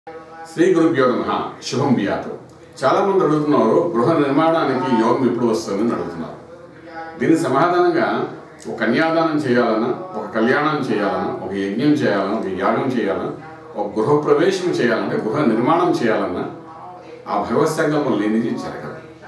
శ్రీ గురుభ్యో నమ శుభం బియాతు చాలా మంది అడుగుతున్నారు గృహ నిర్మాణానికి యోగం ఎప్పుడు వస్తుందని అడుగుతున్నారు దీని సమాధానంగా ఒక కన్యాదానం చేయాలన్నా ఒక కళ్యాణం చేయాలన్నా ఒక యజ్ఞం చేయాలన్నా ఒక యాగం చేయాలన్నా ఒక గృహ ప్రవేశం చేయాలంటే గృహ నిర్మాణం చేయాలన్నా ఆ భగవత్సంగమం లేనిది జరగదు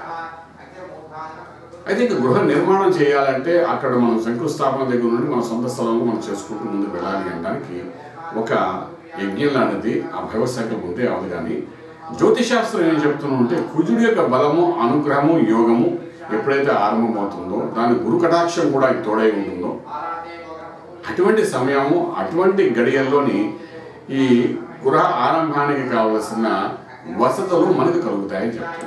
అయితే ఇంకా గృహ నిర్మాణం చేయాలంటే అక్కడ మనం శంకుస్థాపన దగ్గర నుండి మన సొంత స్థలంలో మనం చేసుకుంటూ ముందుకు వెళ్ళాలి అనడానికి ఒక యజ్ఞం లాంటిది ఆ భగవత్ సంకల్పం ఉంటే అవదు కానీ జ్యోతిశాస్త్రం ఏం చెప్తుందంటే కుజుడి యొక్క బలము అనుగ్రహము యోగము ఎప్పుడైతే ఆరంభమవుతుందో దాని గురు కటాక్షం కూడా తోడై ఉంటుందో అటువంటి సమయము అటువంటి గడియల్లోని ఈ గృహ ఆరంభానికి కావలసిన వసతులు మనకు కలుగుతాయని చెప్తుంది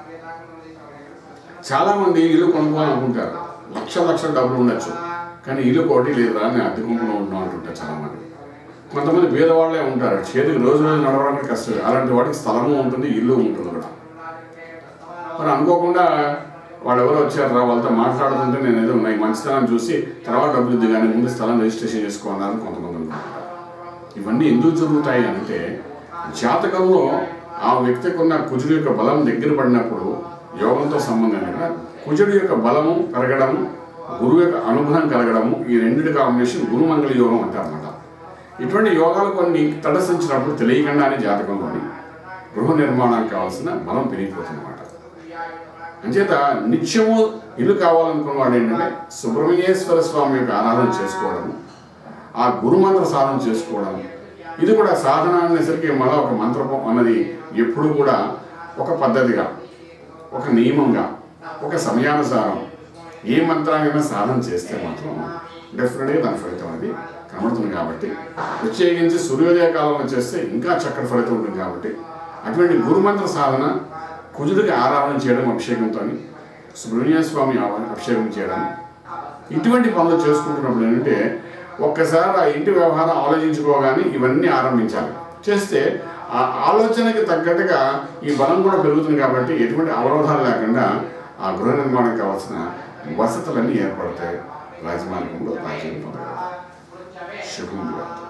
చాలా మంది ఇల్లు కొనుక్కోవాలనుకుంటారు లక్ష లక్షల డబ్బులు ఉండొచ్చు కానీ ఇల్లు కోటి లేదా అని అద్దె గుంపులో ఉన్నాం అంటుంటారు చాలా మంది కొంతమంది పేదవాళ్ళే ఉంటారు చేతికి రోజు రోజు నడవడానికి కష్టం అలాంటి వాడికి స్థలము ఉంటుంది ఇల్లు ఉంటుంది కూడా మరి అనుకోకుండా వాళ్ళు ఎవరో వచ్చారు రా వాళ్ళతో మాట్లాడుతుంటే నేను ఏదో ఉన్నాయి మంచితనం చూసి తర్వాత డబ్బులు ఇద్ది కానీ ముందు స్థలం రిజిస్ట్రేషన్ చేసుకోవాలని కొంతమంది అనుకుంటారు ఇవన్నీ ఎందుకు జరుగుతాయి అంటే జాతకంలో ఆ వ్యక్తికి ఉన్న కుజుడు యొక్క బలం దగ్గర పడినప్పుడు యోగంతో సంబంధం లేక కుజుడు యొక్క బలము పెరగడము గురువు యొక్క అనుగ్రహం కలగడము ఈ రెండింటి కాంబినేషన్ గురుమంగళ యోగం అంటారన్నమాట ఇటువంటి యోగాలు కొన్ని తటస్థించినప్పుడు తెలియకుండానే జాతకంలోని గృహ నిర్మాణానికి కావాల్సిన బలం పెరిగిపోతుందన్నమాట అంచేత నిత్యము ఇల్లు కావాలనుకున్న వాడు ఏంటంటే సుబ్రహ్మణ్యేశ్వర స్వామి యొక్క ఆరాధన చేసుకోవడం ఆ గురుమంత్ర సాధన చేసుకోవడం ఇది కూడా సాధన అనేసరికి మళ్ళీ ఒక మంత్రపం అన్నది ఎప్పుడు కూడా ఒక పద్ధతిగా ఒక నియమంగా ఒక సమయానుసారం ఏ మంత్రాన్నైనా సాధన చేస్తే మాత్రం డెఫినెట్గా దాని ఫలితం అనేది కనబడుతుంది కాబట్టి ప్రత్యేకించి సూర్యోదయ కాలంలో చేస్తే ఇంకా చక్కటి ఫలితం ఉంటుంది కాబట్టి అటువంటి గురుమంత్ర సాధన కుజుడికి ఆరాధన చేయడం అభిషేకంతో సుబ్రహ్మణ్య స్వామి ఆవ- అభిషేకం చేయడం ఇటువంటి పనులు చేసుకుంటున్నప్పుడు ఏంటంటే ఒక్కసారి ఆ ఇంటి వ్యవహారం ఆలోచించుకోగానే ఇవన్నీ ఆరంభించాలి చేస్తే ఆ ఆలోచనకి తగ్గట్టుగా ఈ బలం కూడా పెరుగుతుంది కాబట్టి ఎటువంటి అవరోధాలు లేకుండా ఆ గృహ నిర్మాణం కావాల్సిన వసతులన్నీ ఏర్పడతాయి రాజమార్గంలో రాజ్యం పొందగలరు శుభం భూయాత్.